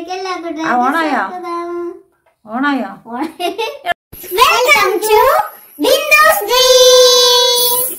സ്പീസിലേക്ക് എല്ലാ ആ, ഓണായോ? ഓണായോ welcome to Bindu's dreams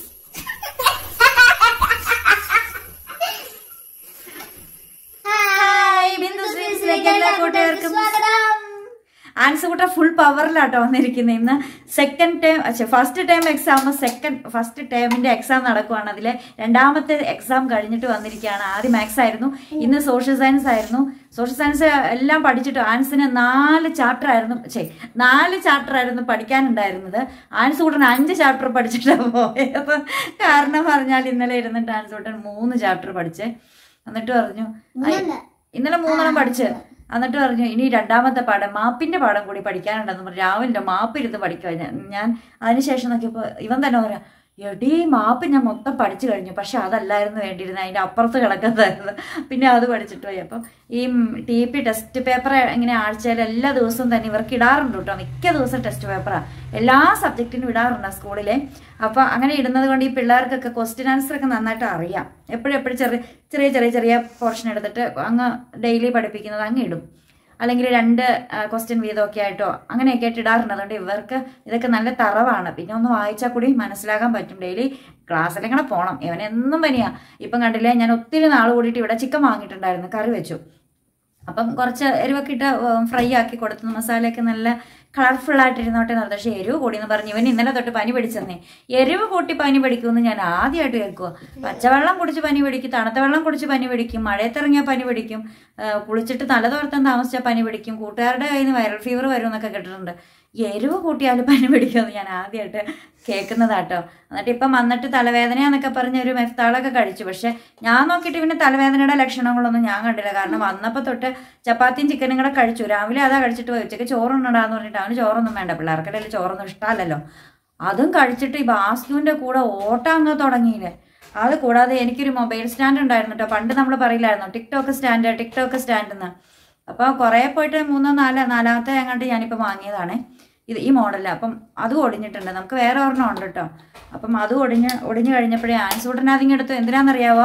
hi Bindu സ്ട്രീംസിലേക്ക് എല്ലാ കൂട്ടുകാർക്കും സ്വാഗതം ആൻസുകൂട്ട ഫുൾ പവറിലാട്ടോ വന്നിരിക്കുന്നത് ഇന്ന് second term first term exam second first ടേമിന്റെ എക്സാം നടക്കുവാണ് അതിലെ രണ്ടാമത്തെ എക്സാം കഴിഞ്ഞിട്ട് വന്നിരിക്കുകയാണ് ആദ്യം മാത്സ് ആയിരുന്നു ഇന്ന് സോഷ്യൽ സയൻസ് ആയിരുന്നു സോഷ്യൽ സയൻസ് എല്ലാം പഠിച്ചിട്ട് ആൻസിന് നാല് ചാപ്റ്റർ ആയിരുന്നു ഛേ നാല് ചാപ്റ്റർ ആയിരുന്നു പഠിക്കാനുണ്ടായിരുന്നത് ആൻസുകൂട്ടൻ അഞ്ച് ചാപ്റ്റർ പഠിച്ചിട്ടാണ് പോയത് കാരണം പറഞ്ഞാൽ ഇന്നലെ ഇരുന്നിട്ട് ആൻസുകൂട്ടൻ മൂന്ന് ചാപ്റ്റർ പഠിച്ചേ എന്നിട്ട് പറഞ്ഞു മൂന്നല്ല. ഇന്നലെ മൂന്നെണ്ണം പഠിച്ച് എന്നിട്ട് പറഞ്ഞു ഇനി രണ്ടാമത്തെ പാഠം മാപ്പിന്റെ പാഠം കൂടി പഠിക്കാനുണ്ടെന്ന് പറഞ്ഞു രാവിലെ മാപ്പ് ഇരുന്ന് പഠിക്കുക ഞാൻ ഞാൻ അതിനുശേഷം നോക്കിയപ്പോൾ ഇവൻ തന്നെ പറയാം എടീ മാപ്പ് ഞാൻ മൊത്തം പഠിച്ചു കഴിഞ്ഞു പക്ഷെ അതല്ലായിരുന്നു വേണ്ടിയിരുന്നത് അതിൻ്റെ അപ്പുറത്ത് കിടക്കുന്നതായിരുന്നു പിന്നെ അത് പഠിച്ചിട്ട് പോയി അപ്പം ഈ ടി പി ടെസ്റ്റ് പേപ്പർ ഇങ്ങനെ ആഴ്ചയിൽ എല്ലാ ദിവസവും തന്നെ ഇവർക്ക് ഇടാറുണ്ട് കേട്ടോ മിക്ക ദിവസം ടെസ്റ്റ് പേപ്പറാണ് എല്ലാ സബ്ജക്റ്റിനും ഇടാറുണ്ട് ആ സ്കൂളിലെ അപ്പോൾ അങ്ങനെ ഇടുന്നത് കൊണ്ട് ഈ പിള്ളേർക്കൊക്കെ ക്വസ്റ്റ്യൻ ആൻസർ ഒക്കെ നന്നായിട്ട് അറിയാം എപ്പോഴും എപ്പോഴും ചെറിയ ചെറിയ ചെറിയ ചെറിയ പോർഷൻ എടുത്തിട്ട് അങ്ങ് ഡെയിലി പഠിപ്പിക്കുന്നത് അങ്ങ് ഇടും അല്ലെങ്കിൽ രണ്ട് ക്വസ്റ്റ്യൻ വീതമൊക്കെ ആയിട്ടോ അങ്ങനെയൊക്കെ ആയിട്ട് ഇടാറുണ്ട് അതുകൊണ്ട് ഇവർക്ക് ഇതൊക്കെ നല്ല തറവാണ് പിന്നെ ഒന്ന് വായിച്ചാൽ കൂടി മനസ്സിലാക്കാൻ പറ്റും ഡെയിലി ക്ലാസ്സിലിങ്ങനെ പോകണം ഇവൻ എന്നും പനിയാ ഇപ്പം കണ്ടില്ലേ ഞാൻ ഒത്തിരി നാൾ കൂടിയിട്ട് ഇവിടെ ചിക്കൻ വാങ്ങിയിട്ടുണ്ടായിരുന്നു കറി വെച്ചു അപ്പം കുറച്ച് എരിവൊക്കെ ഇട്ട് ഫ്രൈ ആക്കി കൊടുത്തു മസാലയൊക്കെ നല്ല കളർഫുൾ ആയിട്ടിരുന്നോട്ടെ എന്ന് പക്ഷേ എരിവ് കൂടി എന്ന് പറഞ്ഞു ഇവൻ ഇന്നലെ തൊട്ട് പനി പിടിച്ചെന്നേ എരിവ് കൂട്ടി പനി പിടിക്കുമെന്ന് ഞാൻ ആദ്യമായിട്ട് കേൾക്കുക പച്ചവെള്ളം കുടിച്ച് പനി പിടിക്കും തണുത്ത വെള്ളം കുടിച്ച് പനി പിടിക്കും മഴയത്തിറങ്ങിയാൽ പനി പിടിക്കും ആ, കുളിച്ചിട്ട് തല തോർത്താൻ താമസിച്ചാൽ പനി പിടിക്കും കൂട്ടുകാരുടെ കയ്യിൽ നിന്ന് വൈറൽ ഫീവർ വരും എന്നൊക്കെ കേട്ടിട്ടുണ്ട് എരിവ് കൂട്ടിയാൽ പനി പിടിക്കുമെന്ന് ഞാൻ ആദ്യമായിട്ട് കേൾക്കുന്നതാട്ടോ എന്നിട്ട് ഇപ്പം വന്നിട്ട് തലവേദനയാന്നൊക്കെ പറഞ്ഞ് ഒരു മെഫ്താളൊക്കെ കഴിച്ചു പക്ഷെ ഞാൻ നോക്കിയിട്ട് പിന്നെ തലവേദനയുടെ ലക്ഷണങ്ങളൊന്നും ഞാൻ കണ്ടില്ല കാരണം വന്നപ്പോൾ തൊട്ട് ചപ്പാത്തിയും ചിക്കനും കൂടെ കഴിച്ചു രാവിലെ അതാ കഴിച്ചിട്ട് പോയി ഉച്ചയ്ക്ക് ചോറുണ്ടടാന്ന് പറഞ്ഞിട്ട് അവന് ചോറൊന്നും വേണ്ട പിള്ളേർക്കല്ലേ ചോറൊന്നും ഇഷ്ടമല്ലല്ലോ അതും കഴിച്ചിട്ട് ഈ ബാസ്കുവിൻ്റെ കൂടെ ഓട്ടം അങ്ങ് തുടങ്ങിയില്ലേ അത് കൂടാതെ എനിക്കൊരു മൊബൈൽ സ്റ്റാൻഡ് ഉണ്ടായിരുന്നു കേട്ടോ പണ്ട് നമ്മൾ പറയില്ലായിരുന്നു ടിക്ടോക്ക് സ്റ്റാൻഡ് ടിക്ടോക്ക് സ്റ്റാൻഡ് എന്ന് അപ്പോൾ കുറേ പോയിട്ട് മൂന്നോ നാലോ നാലാമത്തെ എങ്ങാണ്ട് ഞാനിപ്പോൾ വാങ്ങിയതാണ് ഇത് ഈ മോഡല് അപ്പം അത് ഒടിഞ്ഞിട്ടുണ്ട് നമുക്ക് വേറെ ഒരെണ്ണം ഉണ്ട് കേട്ടോ അപ്പം അത് ഒടിഞ്ഞ് ഒടിഞ്ഞു കഴിഞ്ഞപ്പോഴേ ആൻസൂട്ടനതിങ്ങ് എടുത്തു എന്തിനാണെന്നറിയാവോ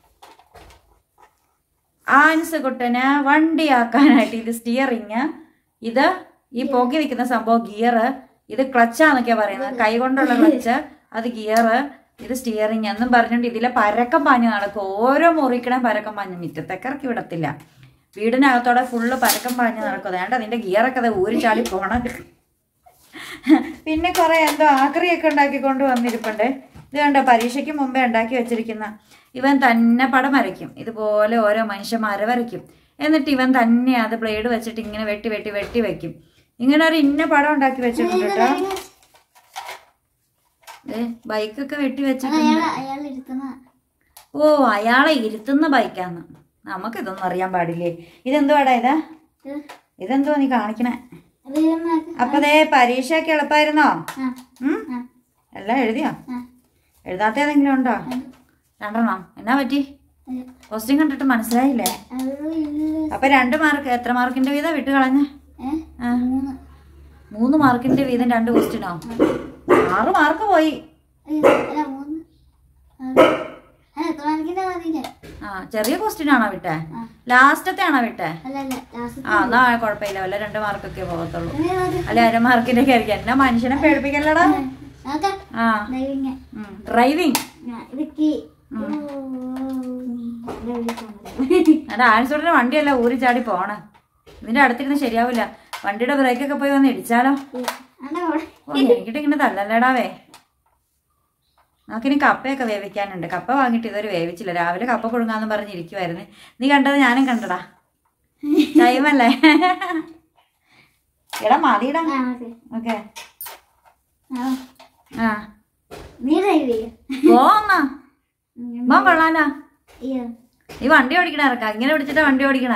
ആൻസ് കുട്ടന് വണ്ടിയാക്കാനായിട്ട് ഇത് സ്റ്റിയറിങ് ഇത് ഈ പൊക്കി നിൽക്കുന്ന സംഭവം ഗിയർ ഇത് ക്ലച്ചാന്നൊക്കെയാ പറയുന്നത് കൈ കൊണ്ടുള്ള ക്ലച്ച് അത് ഗിയർ ഇത് സ്റ്റിയറിങ് എന്നും പറഞ്ഞുകൊണ്ട് ഇതിലെ പരക്കം പാഞ്ഞ് നടക്കും ഓരോ മുറിക്കണ പരക്കം പാഞ്ഞ് മുറ്റത്തൊക്കെ ഇറക്കി വിടത്തില്ല വീടിനകത്തോടെ ഫുള്ള് പരക്കം പാഞ്ഞ് നടക്കും അതുകൊണ്ട് അതിന്റെ ഗിയറൊക്കെ അത് ഊരി ചാടി പോണം പിന്നെ കുറെ എന്തോ ആക്രിയൊക്കെ ഉണ്ടാക്കി കൊണ്ട് വന്നിരിപ്പുണ്ട് ഇത് കണ്ടോ പരീക്ഷയ്ക്ക് മുമ്പേ ഉണ്ടാക്കി വെച്ചിരിക്കുന്ന ഇവൻ തന്നെ പടം വരയ്ക്കും ഇതുപോലെ ഓരോ മനുഷ്യന്മാരെ വരയ്ക്കും എന്നിട്ട് ഇവൻ തന്നെ അത് ബ്ലേഡ് വെച്ചിട്ട് ഇങ്ങനെ വെട്ടി വെട്ടി വെട്ടി വെക്കും ഇങ്ങനെ ഒരു ഇന്ന പടം ഉണ്ടാക്കി വെച്ചിട്ടുണ്ട് കേട്ടോ ദേ, ബൈക്കൊക്കെ വെട്ടി വെച്ചിട്ടുണ്ട് അയാൾ അയാൾ ഇരുത്തുന്ന ഓ അയാളെ ഇരുത്തുന്ന ബൈക്കാന്ന് നമുക്കിതൊന്നും അറിയാൻ പാടില്ലേ ഇതെന്തുവാടാ ഇതാ ഇത് ഇതെന്തുവാ നീ കാണിക്കണേ അത് ഇരുന്നാക്ക്. അപ്പൊ ദേ പരീക്ഷയൊക്കെ എളുപ്പമായിരുന്നോ ആ, ഉം? ആ, എല്ലാം എഴുതിയോ ആ. എഴുതാത്ത ഏതെങ്കിലും ഉണ്ടോ രണ്ടെണ്ണം എന്നാ പറ്റി അത് ക്വസ്റ്റ്യൻ കണ്ടിട്ട് മനസ്സിലായില്ലേ അത് ഇത് അപ്പൊ രണ്ട് മാർക്ക് എത്ര മാർക്കിന്റെ വീതം വിട്ട് കളഞ്ഞ ഏ? മൂന്ന് മൂന്ന് മാർക്കിന്റെ വീതം രണ്ട് ക്വസ്റ്റ്യനോ ആറ് മാർക്ക് പോയി അയ്യോ, അല്ല മൂന്ന് അത് അല്ല എത്ര മണിക്കിന്റെ മതിയില്ലേ ആ ചെറിയ ക്വസ്റ്റ്യൻ ആണോ വിട്ടെ ആ. ലാസ്റ്റത്തെ ആണോ വിട്ടെ അല്ല അല്ല ലാസ്റ്റ് ആ എന്നാ കുഴപ്പമില്ല വല്ല രണ്ട് മാർക്കൊക്കെ പോകത്തുള്ളൂ ഇനി അത് അല്ല അര മാർക്കിന്റെ ഒക്കെ ആയിരിക്കും എന്നാ മനുഷ്യനെ പേടിപ്പിക്കല്ലടാ നോക്കാം ആ ഡ്രൈവിങ് ഡ്രൈവിംഗ് ഇതൊക്കെ എന്റെ ആൻസോട്ടിന്റെ വണ്ടിയല്ല ഊരി ചാടി പോണേ ഇതിന്റെ അടുത്തിരുന്ന് ശരിയാവില്ല വണ്ടിയുടെ ബ്രേക്കൊക്കെ പോയി വന്ന് ഇടിച്ചാലോ ഓ എനിക്കിട്ട് ഇങ്ങനെ തല്ലല്ലേടാവേ നമുക്കിനി കപ്പയൊക്കെ വേവിക്കാനുണ്ട് കപ്പ വാങ്ങിയിട്ട് ഇതുവരെ വേവിച്ചില്ല രാവിലെ കപ്പ പുഴുങ്ങാന്ന് പറഞ്ഞിരിക്കുവായിരുന്നു നീ കണ്ടത് ഞാനും കണ്ടടാ ടൈമല്ലേ എടാ മതിടാ ഓക്കെ ആ നീ ഡ്രൈവ് ചെയ്യ പോന്നാ പോ കൊള്ളാലോ അയ്യോ ഈ വണ്ടി ഓടിക്കണ ഇറക്കാം ഇങ്ങനെ പിടിച്ചിട്ടാ വണ്ടി ഓടിക്കണേ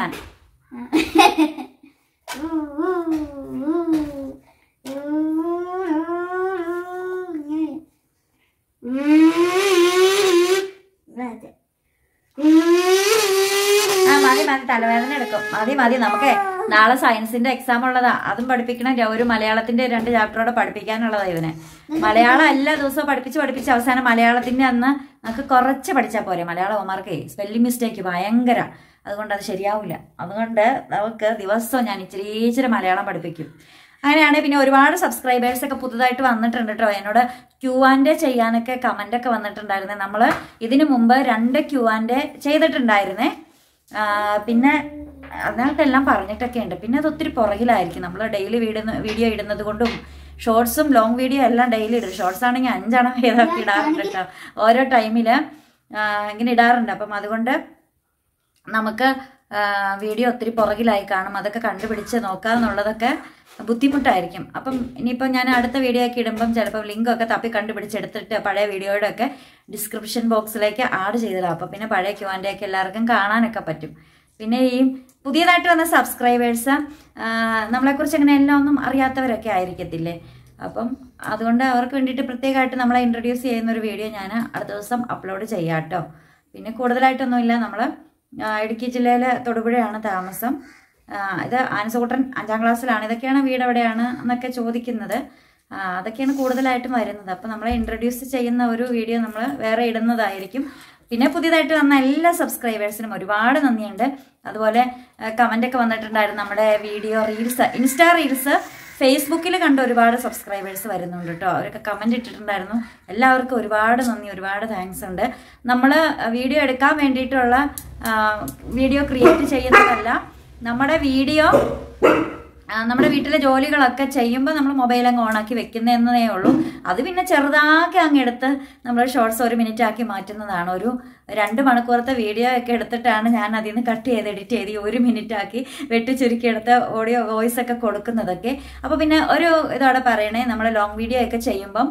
ആ മതി മതി തലവേദന എടുക്കും മതി മതി നമുക്ക് നാളെ സയൻസിന്റെ എക്സാം ഉള്ളതാ അതും പഠിപ്പിക്കണം ര- ഒരു മലയാളത്തിന്റെ രണ്ട് ചാപ്റ്ററോടെ പഠിപ്പിക്കാനുള്ളതാ ഇവന് മലയാളം എല്ലാ ദിവസവും പഠിപ്പിച്ച് പഠിപ്പിച്ച് അവസാനം മലയാളത്തിന്റെ അന്ന് നമുക്ക് കുറച്ച് പഠിച്ചാൽ പോരെ മലയാളം അവന്മാർക്ക് സ്പെല്ലിംഗ് മിസ്റ്റേക്ക് ഭയങ്കര അതുകൊണ്ട് അത് ശരിയാവില്ല അതുകൊണ്ട് നമുക്ക് ദിവസവും ഞാൻ ഇച്ചിരി ഇച്ചിരി മലയാളം പഠിപ്പിക്കും അങ്ങനെയാണെങ്കിൽ പിന്നെ ഒരുപാട് സബ്സ്ക്രൈബേഴ്സ് ഒക്കെ പുതുതായിട്ട് വന്നിട്ടുണ്ട് കേട്ടോ എന്നോട് ക്യൂ ആൻഡ് ചെയ്യാനൊക്കെ കമൻ്റ് ഒക്കെ വന്നിട്ടുണ്ടായിരുന്നേ നമ്മൾ ഇതിനു മുമ്പ് രണ്ട് ക്യൂ ആൻഡ് ചെയ്തിട്ടുണ്ടായിരുന്നേ ആ, പിന്നെ അതിനകത്തെല്ലാം പറഞ്ഞിട്ടൊക്കെ ഉണ്ട് പിന്നെ അത് ഒത്തിരി പുറകിലായിരിക്കും നമ്മൾ ഡെയിലി വീടുന്ന വീഡിയോ ഇടുന്നത് കൊണ്ടും ഷോർട്സും ലോങ് വീഡിയോ എല്ലാം ഡെയിലി ഇടും ഷോർട്സ് ആണെങ്കിൽ അഞ്ചെണ്ണം ഏതൊക്കെ ഇടാറുണ്ട് കേട്ടോ ഓരോ ടൈമിൽ ഇങ്ങനെ ഇടാറുണ്ട് അപ്പം അതുകൊണ്ട് നമുക്ക് ആ, വീഡിയോ ഒത്തിരി പുറകിലായി കാണും അതൊക്കെ കണ്ടുപിടിച്ച് നോക്കാന്നുള്ളതൊക്കെ ബുദ്ധിമുട്ടായിരിക്കും അപ്പം ഇനിയിപ്പം ഞാൻ അടുത്ത വീഡിയോ ഒക്കെ ഇടുമ്പം ചിലപ്പോൾ ലിങ്ക് ഒക്കെ തപ്പി കണ്ടുപിടിച്ചെടുത്തിട്ട് പഴയ വീഡിയോയുടെ ഒക്കെ ഡിസ്ക്രിപ്ഷൻ ബോക്സിലേക്ക് ആഡ് ചെയ്തിടാം അപ്പം പിന്നെ പഴയ ക്യൂവാൻ്റെ ഒക്കെ എല്ലാവർക്കും കാണാനൊക്കെ പറ്റും പിന്നെ ഈ പുതിയതായിട്ട് വന്ന സബ്സ്ക്രൈബേഴ്സ് നമ്മളെക്കുറിച്ച് അങ്ങനെ എല്ലാം ഒന്നും അറിയാത്തവരൊക്കെ ആയിരിക്കത്തില്ലേ അപ്പം അതുകൊണ്ട് അവർക്ക് വേണ്ടിയിട്ട് പ്രത്യേകമായിട്ട് നമ്മളെ ഇൻട്രൊഡ്യൂസ് ചെയ്യുന്ന ഒരു വീഡിയോ ഞാൻ അടുത്ത ദിവസം അപ്ലോഡ് ചെയ്യാം കേട്ടോ പിന്നെ കൂടുതലായിട്ടൊന്നുമില്ല നമ്മൾ ഇടുക്കി ജില്ലയിലെ തൊടുപുഴയാണ് താമസം ആ, ഇത് ആനസൂട്ടൻ അഞ്ചാം ക്ലാസ്സിലാണ് ഇതൊക്കെയാണ് വീട് എവിടെയാണ് എന്നൊക്കെ ചോദിക്കുന്നത് ആ, അതൊക്കെയാണ് കൂടുതലായിട്ടും വരുന്നത് അപ്പോൾ നമ്മളെ ഇൻട്രൊഡ്യൂസ് ചെയ്യുന്ന ഒരു വീഡിയോ നമ്മൾ വേറെ ഇടുന്നതായിരിക്കും പിന്നെ പുതിയതായിട്ട് വന്ന എല്ലാ സബ്സ്ക്രൈബേഴ്സിനും ഒരുപാട് നന്ദിയുണ്ട് അതുപോലെ കമൻ്റ് ഒക്കെ വന്നിട്ടുണ്ടായിരുന്നു നമ്മുടെ വീഡിയോ റീൽസ് ഇൻസ്റ്റാ റീൽസ് ഫേസ്ബുക്കിൽ കണ്ട ഒരുപാട് സബ്സ്ക്രൈബേഴ്സ് വരുന്നുണ്ട് കേട്ടോ അവരൊക്കെ കമൻ്റ് ഇട്ടിട്ടുണ്ടായിരുന്നു എല്ലാവർക്കും ഒരുപാട് നന്ദി ഒരുപാട് താങ്ക്സ് ഉണ്ട് നമ്മൾ വീഡിയോ എടുക്കാൻ വേണ്ടിയിട്ടുള്ള ആ, വീഡിയോ ക്രിയേറ്റ് ചെയ്യുന്നതല്ല നമ്മുടെ വീഡിയോ ആ, നമ്മുടെ വീട്ടിലെ ജോലികളൊക്കെ ചെയ്യുമ്പോൾ നമ്മൾ മൊബൈൽ അങ്ങ് ഓണാക്കി വെക്കുന്നതെന്നേ ഉള്ളൂ അത് പിന്നെ ചെറുതാക്കി അങ്ങ് എടുത്ത് നമ്മൾ ഷോർട്സ് ഒരു മിനിറ്റ് ആക്കി മാറ്റുന്നതാണ് ഒരു രണ്ട് മണിക്കൂറത്തെ വീഡിയോ ഒക്കെ എടുത്തിട്ടാണ് ഞാൻ അതിൽ നിന്ന് കട്ട് ചെയ്ത് എഡിറ്റ് ചെയ്ത് ഈ ഒരു മിനിറ്റ് ആക്കി വെട്ടി ചുരുക്കി എടുത്ത് ഓഡിയോ വോയിസ് ഒക്കെ കൊടുക്കുന്നതൊക്കെ അപ്പോൾ പിന്നെ ഒരു ഇതോടെ പറയണേ നമ്മൾ ലോങ് വീഡിയോ ഒക്കെ ചെയ്യുമ്പം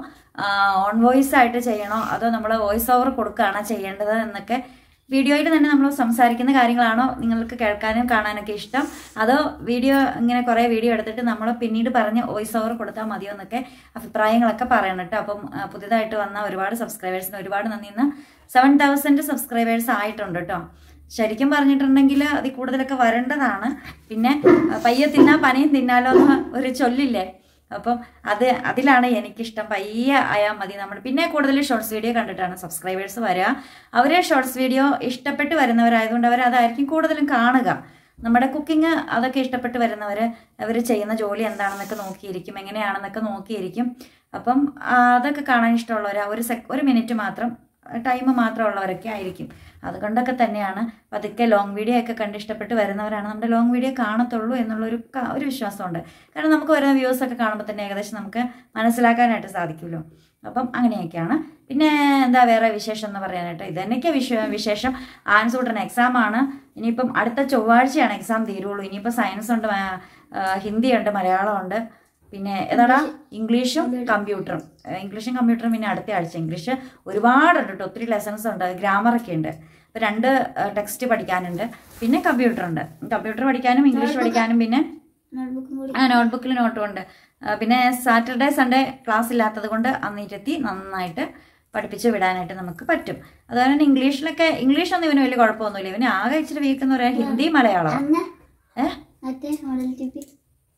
ഓൺ വോയിസ് ആയിട്ട് ചെയ്യണോ അതോ നമ്മൾ വോയിസ് ഓവർ കൊടുക്കുകയാണോ ചെയ്യേണ്ടത് എന്നൊക്കെ വീഡിയോയിൽ തന്നെ നമ്മൾ സംസാരിക്കുന്ന കാര്യങ്ങളാണോ നിങ്ങൾക്ക് കേൾക്കാനും കാണാനൊക്കെ ഇഷ്ടം അതോ വീഡിയോ ഇങ്ങനെ കുറേ വീഡിയോ എടുത്തിട്ട് നമ്മൾ പിന്നീട് പറഞ്ഞ് വോയിസ് ഓവർ കൊടുത്താൽ മതിയോ എന്നൊക്കെ അഭിപ്രായങ്ങളൊക്കെ പറയണം കേട്ടോ അപ്പം ആ, പുതിയതായിട്ട് വന്ന ഒരുപാട് സബ്സ്ക്രൈബേഴ്സിന് ഒരുപാട് നന്ദി ഇന്ന് സെവൻ തൗസൻഡ് സബ്സ്ക്രൈബേഴ്സ് ആയിട്ടുണ്ട് കേട്ടോ ശരിക്കും പറഞ്ഞിട്ടുണ്ടെങ്കിൽ അതിൽ കൂടുതലൊക്കെ വരേണ്ടതാണ് പിന്നെ ആ, പയ്യെ തിന്നാ പനയും തിന്നാലോ എന്ന് ഒരു ചൊല്ലില്ലേ അപ്പം അത് അതിലാണ് എനിക്കിഷ്ടം പയ്യെ ആയാൽ മതി നമ്മൾ പിന്നെ കൂടുതൽ ഷോർട്സ് വീഡിയോ കണ്ടിട്ടാണ് സബ്സ്ക്രൈബേഴ്സ് വരിക അവരെ ഷോർട്സ് വീഡിയോ ഇഷ്ടപ്പെട്ട് വരുന്നവരായതുകൊണ്ട് അവർ അതായിരിക്കും കൂടുതലും കാണുക നമ്മുടെ കുക്കിംഗ് അതൊക്കെ ഇഷ്ടപ്പെട്ട് വരുന്നവർ അവർ ചെയ്യുന്ന ജോലി എന്താണെന്നൊക്കെ നോക്കിയിരിക്കും എങ്ങനെയാണെന്നൊക്കെ നോക്കിയിരിക്കും അപ്പം ആ, അതൊക്കെ കാണാൻ ഇഷ്ടമുള്ളവർ ഒരു സെക് ഒരു മിനിറ്റ് മാത്രം ടൈം മാത്രമുള്ളവരൊക്കെ ആയിരിക്കും അതുകൊണ്ടൊക്കെ തന്നെയാണ് പതുക്കെ ലോങ് വീഡിയോ ഒക്കെ കണ്ട് ഇഷ്ടപ്പെട്ട് വരുന്നവരാണ് നമ്മുടെ ലോങ് വീഡിയോ കാണത്തുള്ളൂ എന്നുള്ളൊരു ക- ഒരു വിശ്വാസമുണ്ട് കാരണം നമുക്ക് വരുന്ന വ്യൂസ് ഒക്കെ കാണുമ്പോൾ തന്നെ ഏകദേശം നമുക്ക് മനസ്സിലാക്കാനായിട്ട് സാധിക്കുമല്ലോ അപ്പം അങ്ങനെയൊക്കെയാണ് പിന്നെ എന്താ വേറെ വിശേഷം എന്ന് പറയാനായിട്ട് ഇതന്നെയൊക്കെ വിശ വിശേഷം ആൻസൂട്ടൻ എക്സാം ആണ് ഇനിയിപ്പം അടുത്ത ചൊവ്വാഴ്ചയാണ് എക്സാം തീരുള്ളൂ ഇനിയിപ്പോൾ സയൻസ് ഉണ്ട് മാ- ആ, ഹിന്ദിയുണ്ട് മലയാളമുണ്ട് പിന്നെ ഏതാടാ ഇംഗ്ലീഷും കമ്പ്യൂട്ടറും ഏഹ് ഇംഗ്ലീഷും കമ്പ്യൂട്ടറും പിന്നെ അടുത്ത ആഴ്ച ഇംഗ്ലീഷ് ഒരുപാടുണ്ട് കേട്ടോ ഒത്തിരി ലെസൺസ് ഉണ്ട് ഗ്രാമറൊക്കെ ഉണ്ട് അപ്പോൾ രണ്ട് ടെക്സ്റ്റ് പഠിക്കാനുണ്ട് പിന്നെ കമ്പ്യൂട്ടർ ഉണ്ട് കമ്പ്യൂട്ടർ പഠിക്കാനും ഇംഗ്ലീഷ് പഠിക്കാനും പിന്നെ നോട്ട്ബുക്കും കൂടി ആ നോട്ട്ബുക്കിൽ നോട്ടും ഉണ്ട് ആ, പിന്നെ സാറ്റർഡേ സൺഡേ ക്ലാസ് ഇല്ലാത്തത് കൊണ്ട് അന്നിരുത്തി നന്നായിട്ട് പഠിപ്പിച്ച് വിടാനായിട്ട് നമുക്ക് പറ്റും അതുപോലെ തന്നെ ഇംഗ്ലീഷിലൊക്കെ ഇംഗ്ലീഷൊന്നും ഇവന് വലിയ കുഴപ്പമൊന്നുമില്ല ഇവന് ആകെ ഇച്ചിരി വീക്ക് എന്ന് പറയാൻ ഹിന്ദി മലയാളം അന്ന് ഏഹ് മറ്റേ മോഡൽ ടി പി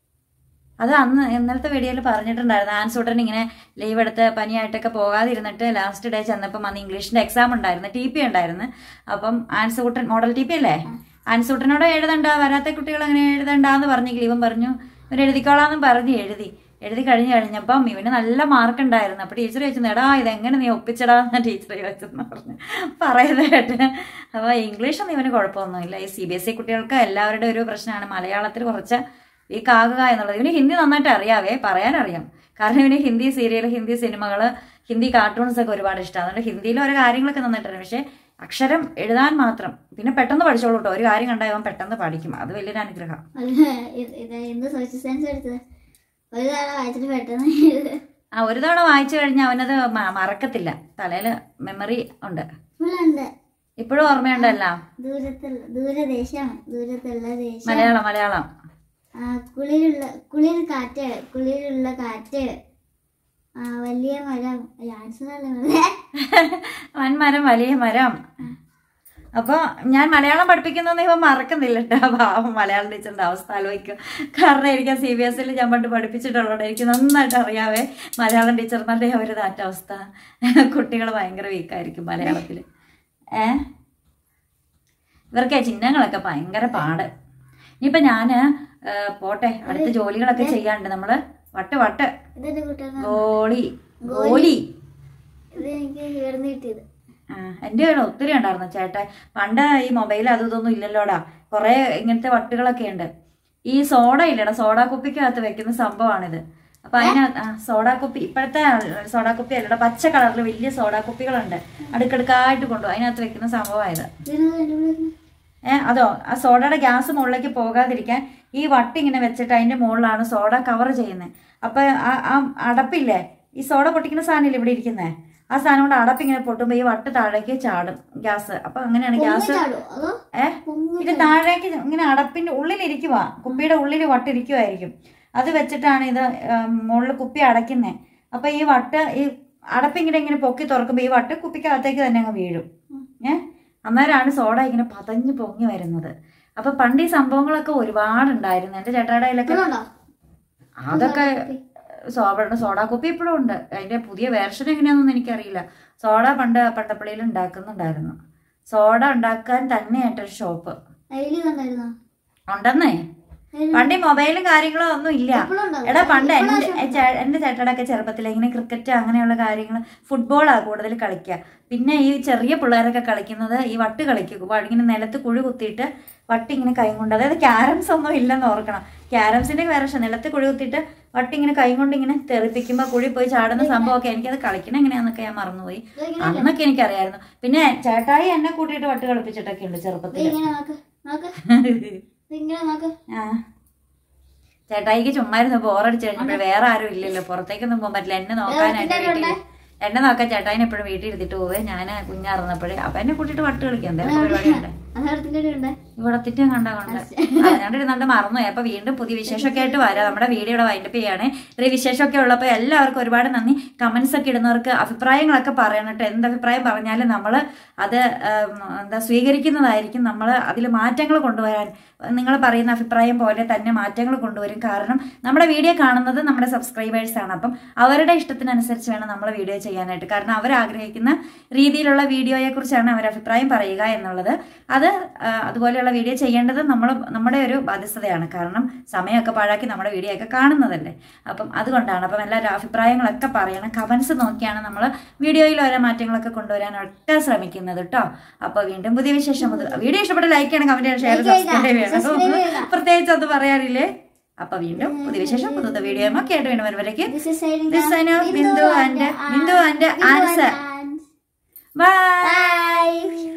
അത് അന്ന് ഇന്നലത്തെ വീഡിയോയിൽ പറഞ്ഞിട്ടുണ്ടായിരുന്നു ആൻസൂട്ടൻ ഇങ്ങനെ ലീവ് എടുത്ത് പനിയായിട്ടൊക്കെ പോകാതിരുന്നിട്ട് ലാസ്റ്റ് ഡേ ചെന്നപ്പം അന്ന് ഇംഗ്ലീഷിന്റെ എക്സാം ഉണ്ടായിരുന്നു ടി പി ഉണ്ടായിരുന്നു അപ്പം ആൻസൂട്ടൻ മോഡൽ ടി പി അല്ലേ ആൻസൂട്ടനോട് എഴുതണ്ട വരാത്ത കുട്ടികൾ അങ്ങനെ എഴുതണ്ടെന്ന് പറഞ്ഞെങ്കിൽ ഇവൻ പറഞ്ഞു ഇവൻ എഴുതിക്കോളാന്നും പറഞ്ഞ് എഴുതി എഴുതി കഴിഞ്ഞ് കഴിഞ്ഞപ്പം ഇവന് നല്ല മാർക്ക് ഉണ്ടായിരുന്നു അപ്പോൾ ടീച്ചർ ചോദിച്ചു എടാ ഇതെങ്ങനെ നീ ഒപ്പിച്ചടാന്ന് ടീച്ചർ ചോദിച്ചെന്ന് പറഞ്ഞു പറയുന്നതായിട്ട് അപ്പോൾ ഇംഗ്ലീഷൊന്നും ഇവന് കുഴപ്പമൊന്നുമില്ല ഈ സി ബി എസ് ഇ കുട്ടികൾക്ക് എല്ലാവരുടെ ഒരു പ്രശ്നമാണ് മലയാളത്തിൽ കുറച്ച് വീക്കാകുക എന്നുള്ളത് ഇവന് ഹിന്ദി നന്നായിട്ട് അറിയാവേ പറയാനറിയാം കാരണം ഇവന് ഹിന്ദി സീരിയൽ ഹിന്ദി സിനിമകൾ ഹിന്ദി കാർട്ടൂൺസ് ഒക്കെ ഒരുപാട് ഇഷ്ടമാണ് അതുകൊണ്ട് ഹിന്ദിയിൽ ഓരോ കാര്യങ്ങളൊക്കെ നന്നായിട്ടറിയാം പക്ഷേ അക്ഷരം എഴുതാൻ മാത്രം പിന്നെ പെട്ടെന്ന് പഠിച്ചോളൂ കേട്ടോ ഒരു കാര്യം കണ്ടാൽ അവൻ പെട്ടെന്ന് പഠിക്കും അത് വലിയൊരു അനുഗ്രഹം അല്ല ഇത് ഇത് എന്ത് സോഷ്യൽ സയൻസ് എടുത്തത് ഒരു തവണ വായിച്ചിട്ട് പെട്ടെന്ന് എഴുതുക. ആ ഒരു തവണ വായിച്ചു കഴിഞ്ഞാൽ അവനത് മ- മറക്കത്തില്ല തലയിൽ മെമ്മറി ഉണ്ട് ഇപ്പോഴുണ്ട് ഇപ്പോഴും ഓർമ്മയുണ്ടല്ലോ ദൂരത്തുള്ള ദൂരദേശം ദൂരത്തുള്ള ദേശം മലയാളം മലയാളം ആ, കുളിരുള്ള കുളിർ കാറ്റ് കുളിരുള്ള കാറ്റ് ആ, വലിയ മരം ആൻസർ അല്ലേ വൻമരം വലിയ മരം അപ്പോൾ ഞാൻ മലയാളം പഠിപ്പിക്കുന്നൊന്നും ഇവ മറക്കുന്നില്ല കേട്ടോ പാവം മലയാളം ടീച്ചറിൻ്റെ അവസ്ഥ ആലോചിക്കും കാരണം എനിക്ക് സി ബി എസ് സിയിൽ ഞാൻ പണ്ട് പഠിപ്പിച്ചിട്ടുള്ളതുകൊണ്ട് എനിക്ക് നന്നായിട്ട് അറിയാവേ മലയാളം ടീച്ചർമാരുടെ ഒരു നാറ്റ അവസ്ഥ കുട്ടികൾ ഭയങ്കര വീക്കായിരിക്കും മലയാളത്തിൽ ഏ ഇവർക്ക് ചിഹ്നങ്ങളൊക്കെ ഭയങ്കര പാട് ഇനിയിപ്പോ ഞാന് ആ, പോട്ടെ അടുത്ത ജോലികളൊക്കെ ചെയ്യാണ്ട് നമ്മള് വട്ട് വട്ട് ഇതെന്റെ കൂട്ടുകാരനാണ് ഗോളി ഗോലി ഇത് എനിക്ക് ഇവിടുന്ന് കിട്ടിയത് ആ, എൻ്റെ കയ്യിൽ ഒത്തിരി ഉണ്ടായിരുന്നു ചേട്ടാ പണ്ട് ഈ മൊബൈൽ അതും ഇതൊന്നും ഇല്ലല്ലോടാ കുറെ ഇങ്ങനത്തെ വട്ടുകളൊക്കെ ഉണ്ട് ഈ സോഡ ഇല്ലടാ സോഡാ കുപ്പിക്കകത്ത് വെക്കുന്ന സംഭവമാണിത് അപ്പൊ അതിനകത്ത് ആ സോഡാ കുപ്പി ഇപ്പോഴത്തെ സോഡാ കുപ്പി അല്ലടാ പച്ച കളറിൽ വലിയ സോഡാ കുപ്പികളുണ്ട് അടുക്കടുക്കായിട്ട് കൊണ്ടുപോകും അതിനകത്ത് വെക്കുന്ന സംഭവമായത് ഇതിന് എന്റെ കൂടെ ഏഹ് അതോ ആ സോഡയുടെ ഗ്യാസ് മുകളിലേക്ക് പോകാതിരിക്കാൻ ഈ വട്ട് ഇങ്ങനെ വെച്ചിട്ട് അതിന്റെ മുകളിലാണ് സോഡ കവർ ചെയ്യുന്നത് അപ്പൊ ആ ആ അടപ്പില്ലേ ഈ സോഡ പൊട്ടിക്കുന്ന സാധനമില്ലേ ഇവിടെ ഇരിക്കുന്നേ ആ സാധനം കൊണ്ട് അടപ്പ് ഇങ്ങനെ പൊട്ടുമ്പോ ഈ വട്ട് താഴേക്ക് ചാടും ഗ്യാസ് അപ്പൊ അങ്ങനെയാണ് ഗ്യാസ് ചാടോ അതോ ഏഹ് ഇത് താഴേക്ക് ഇങ്ങനെ അടപ്പിന്റെ ഉള്ളിലിരിക്കുവാ കുപ്പിയുടെ ഉള്ളിൽ വട്ടിരിക്കുമായിരിക്കും അത് വെച്ചിട്ടാണ് ഇത് മുകളിൽ കുപ്പി അടയ്ക്കുന്നത് അപ്പൊ ഈ വട്ട് ഈ അടപ്പിങ്ങനെ ഇങ്ങനെ പൊക്കി തുറക്കുമ്പോൾ ഈ വട്ട് കുപ്പിക്കകത്തേക്ക് തന്നെ അങ്ങ് വീഴും ഏഹ് അന്നേരമാണ് സോഡ ഇങ്ങനെ പതഞ്ഞ് പൊങ്ങി വരുന്നത് അപ്പൊ പണ്ട് ഈ സംഭവങ്ങളൊക്കെ ഒരുപാടുണ്ടായിരുന്നു എന്റെ ചേട്ടായുടെ കയ്യിലൊക്കെ ഇപ്പോഴുണ്ടോ അതൊക്കെ സോഡ സോഡാ കുപ്പി ഇപ്പോഴും ഉണ്ട് അതിന്റെ പുതിയ വേർഷൻ എങ്ങനെയാണെന്നൊന്നും എനിക്കറിയില്ല സോഡ പണ്ട് പട്ടപ്പള്ളിയിൽ ഉണ്ടാക്കുന്നുണ്ടായിരുന്നു സോഡ ഉണ്ടാക്കാൻ തന്നെയായിട്ടൊരു ഷോപ്പ് അതില് കണ്ടായിരുന്നോ ഉണ്ടെന്നേ പണ്ട് ഈ മൊബൈലും കാര്യങ്ങളും ഒന്നും ഇല്ല ഇപ്പോഴുണ്ടോ എടാ പണ്ട് എന്റെ ചേ- എന്റെ ചേട്ടയുടെ ഒക്കെ ചെറുപ്പത്തിൽ ഇങ്ങനെ ക്രിക്കറ്റ് അങ്ങനെയുള്ള കാര്യങ്ങൾ ഫുട്ബോളാണ് കൂടുതൽ കളിക്കുക പിന്നെ ഈ ചെറിയ പിള്ളേരൊക്കെ കളിക്കുന്നത് ഈ വട്ട് കളിക്കും വ- ഇങ്ങനെ നിലത്ത് കുഴി കുത്തിയിട്ട് വട്ടി ഇങ്ങനെ കൈ കൊണ്ട് അതായത് ക്യാരംസ് ഒന്നും ഇല്ലെന്ന് ഓർക്കണം ക്യാരംസിന്റെ വേറെ നിലത്ത് കുഴി കുത്തിയിട്ട് വട്ടി ഇങ്ങനെ കൈ കൊണ്ട് ഇങ്ങനെ തെറിപ്പിക്കുമ്പോൾ കുഴി പോയി ചാടുന്ന സംഭവമൊക്കെ എനിക്കത് കളിക്കണം എങ്ങനെയാന്നൊക്കെ ഞാൻ മറന്നുപോയി അന്നൊക്കെ എനിക്കറിയായിരുന്നു പിന്നെ ചേട്ടായി എന്നെ കൂട്ടിയിട്ട് വട്ട് കളിപ്പിച്ചിട്ടൊക്കെ ഉണ്ട് ചെറുപ്പത്തിൽ ഇങ്ങനെ നോക്ക് നോക്ക് ഇത് ഇങ്ങനെ നോക്ക് ആ ചേട്ടായിക്ക് ചുമ്മാ ഇരുന്ന് ബോറടിച്ച് കഴിഞ്ഞപ്പോൾ വേറെ ആരും ഇല്ലല്ലോ പുറത്തേക്കൊന്നും പോകാൻ പറ്റില്ല എന്നെ നോക്കാനായിട്ട് വീട്ടിൽ എന്നെ നോക്കാൻ ചേട്ടായിനെ എപ്പോഴും വീട്ടിൽ ഇരുത്തിട്ട് പോവേ ഞാൻ കുഞ്ഞാർന്നപ്പോഴേ അപ്പൊ എന്നെ കൂട്ടിയിട്ട് വട്ട് കളിക്കാം എന്തായാലും പരിപാടിയുണ്ട് അതേടത്തിന്റെ ഒരു ഉണ്ട് ഇവിടത്തിട്ട് കണ്ട കൊണ്ട് ഞാൻ ഇരുന്നുകൊണ്ട് മറന്നു അപ്പൊ വീണ്ടും പുതിയ വിശേഷമൊക്കെ ആയിട്ട് വരാം നമ്മുടെ വീഡിയോ ഇവിടെ വൈൻഡപ്പ് ചെയ്യാണ് ഇത്രയും വിശേഷമൊക്കെ ഉള്ളപ്പോൾ എല്ലാവർക്കും ഒരുപാട് നന്ദി കമന്റ്സ് ഒക്കെ ഇടുന്നവർക്ക് അഭിപ്രായങ്ങളൊക്കെ പറയണം കേട്ടോ എന്ത് അഭിപ്രായം പറഞ്ഞാലും നമ്മൾ അത് ഉം, എന്താ സ്വീകരിക്കുന്നതായിരിക്കും നമ്മൾ അതിൽ മാറ്റങ്ങൾ കൊണ്ടുവരാൻ നിങ്ങൾ പറയുന്ന അഭിപ്രായം പോലെ തന്നെ മാറ്റങ്ങൾ കൊണ്ടുവരും കാരണം നമ്മുടെ വീഡിയോ കാണുന്നത് നമ്മുടെ സബ്സ്ക്രൈബേഴ്സ് ആണ് അപ്പം അവരുടെ ഇഷ്ടത്തിനനുസരിച്ച് വേണം നമ്മൾ വീഡിയോ ചെയ്യാനായിട്ട് കാരണം അവർ ആഗ്രഹിക്കുന്ന രീതിയിലുള്ള വീഡിയോയെ കുറിച്ചാണ് അവർ അഭിപ്രായം പറയുക എന്നുള്ളത് അത് ആ, അതുപോലെയുള്ള വീഡിയോ ചെയ്യേണ്ടത് നമ്മൾ നമ്മുടെ ഒരു ബാധ്യസ്ഥതയാണ് കാരണം സമയമൊക്കെ പാഴാക്കി നമ്മുടെ വീഡിയോ ഒക്കെ കാണുന്നതല്ലേ അപ്പം അതുകൊണ്ടാണ് അപ്പം എല്ലാവരും അഭിപ്രായങ്ങളൊക്കെ പറയണം കമൻസ് നോക്കിയാണ് നമ്മൾ വീഡിയോയിൽ ഓരോ മാറ്റങ്ങളൊക്കെ കൊണ്ടുവരാനൊക്കെ ശ്രമിക്കുന്നത് കേട്ടോ അപ്പോൾ വീണ്ടും പുതിയ വിശേഷം പുതിയ- വീഡിയോ ഇഷ്ടപ്പെട്ട ലൈക്ക് ചെയ്യണം കമന്റ് ചെയ്യണം ഷെയർ Like ചെയ്യുക, സബ്സ്ക്രൈബ് subscribe ചെയ്യണം ചെയ്യുക. പ്രത്യേകിച്ച് അത് പറയാറില്ലേ അപ്പൊ വീണ്ടും പുതിയ വിശേഷം പുതിയ വീഡിയോ ഒക്കെ ആയിട്ട് വീണ്ടും വരുമ്പോഴേക്ക് This is signing This off. sign off, Bindu Bindu and and- Bindu and Bindu and answer. Ans. Bye Bye.